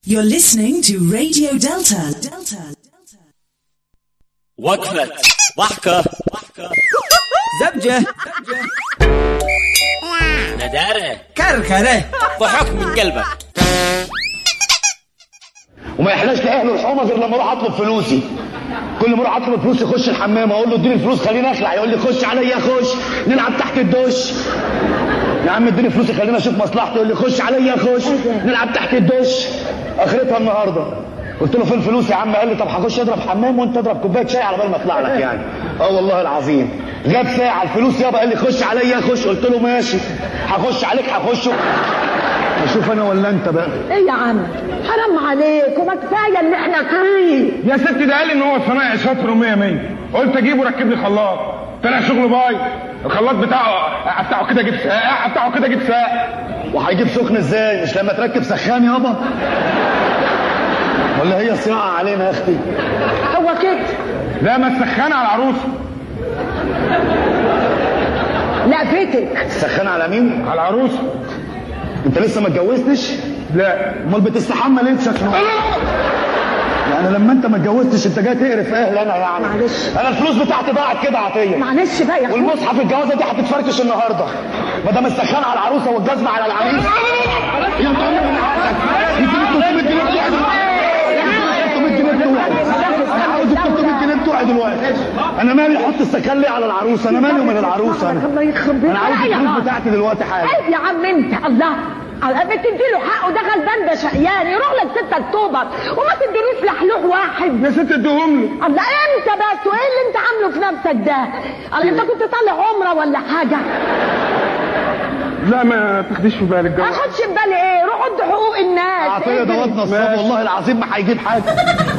You're listening to Radio Delta. Delta. وقفة ضحكة زبجة ندارة كركرة ضحك من قلبك وما يحلاش لاهله الحومه غير لما اروح اطلب فلوسي كل ما اروح اطلب فلوس يخش الحمام اقول له اديني الفلوس خليني اخلع يقول لي خش عليا خش نلعب تحت الدش يا عم اديني فلوسي خليني اشوف مصلحتي يقول لي خش عليا خش نلعب تحت الدش اخرتها النهارده قلت له فين الفلوس يا عم قال لي طب هخش اضرب حمام وانت اضرب كوبايه شاي على بال ما اطلع لك يعني اه والله العظيم جاب ساعه الفلوس يابا قال لي خش عليا خش قلت له ماشي هخش عليك هخش اشوف انا ولا انت بقى ايه يا عم حرام عليك وما كفايه اللي احنا فيه يا ستي ده قال لي ان هو صنايعي شاطر و100 100 قلت اجيبه ركب لي خلاط طلع شغل باي الخلاط بتاعه افتحه كده اجيب ساق افتحه كده اجيب ساق وهيجيب سخن ازاي مش لما تركب سخان يابا ولا هي صياعه علينا يا اختي هو كده لا ما السخان على العروسه لا فيتك سخان على مين على العروسه انت لسه ما اتجوزتش لا امال بتستحمى ليه شكله يعني لما انت ما اتجوزتش انت جاي تقرف اهل انا يعني معلش. انا الفلوس بتاعتي ضاعت كده عطيه معلش بقى يا اخويا والمصحف الجوازه دي هتتفركش النهارده ما دام السخان على العروسه والجزمه على العريس يا طعم من عقلك اديني 300 جنيه بتوعي دلوقتي 300 جنيه بتوعي انا عاوز ال 300 جنيه بتوعي دلوقتي انا مالي احط السكان ليه على العروسه انا مالي ومن العروسه انا الله يخرب بيتك انا عاوز يا الفلوس عم. بتاعتي دلوقتي حالا عيب يا عم انت الله على بتدي له حقه ده غلبان ده شقيان يروح لك 6 اكتوبر وما تديلوش لحلوح واحد يا ست اديهم لي الله انت بس وايه اللي انت عامله في نفسك ده؟ الله انت كنت طالع عمره ولا حاجه؟ لا ما تاخديش في بالك ما جو اخدش في بالي ايه؟ روح ادي حقوق الناس عطيه ايه ده ده؟ واد نصاب والله العظيم ما هيجيب حاجه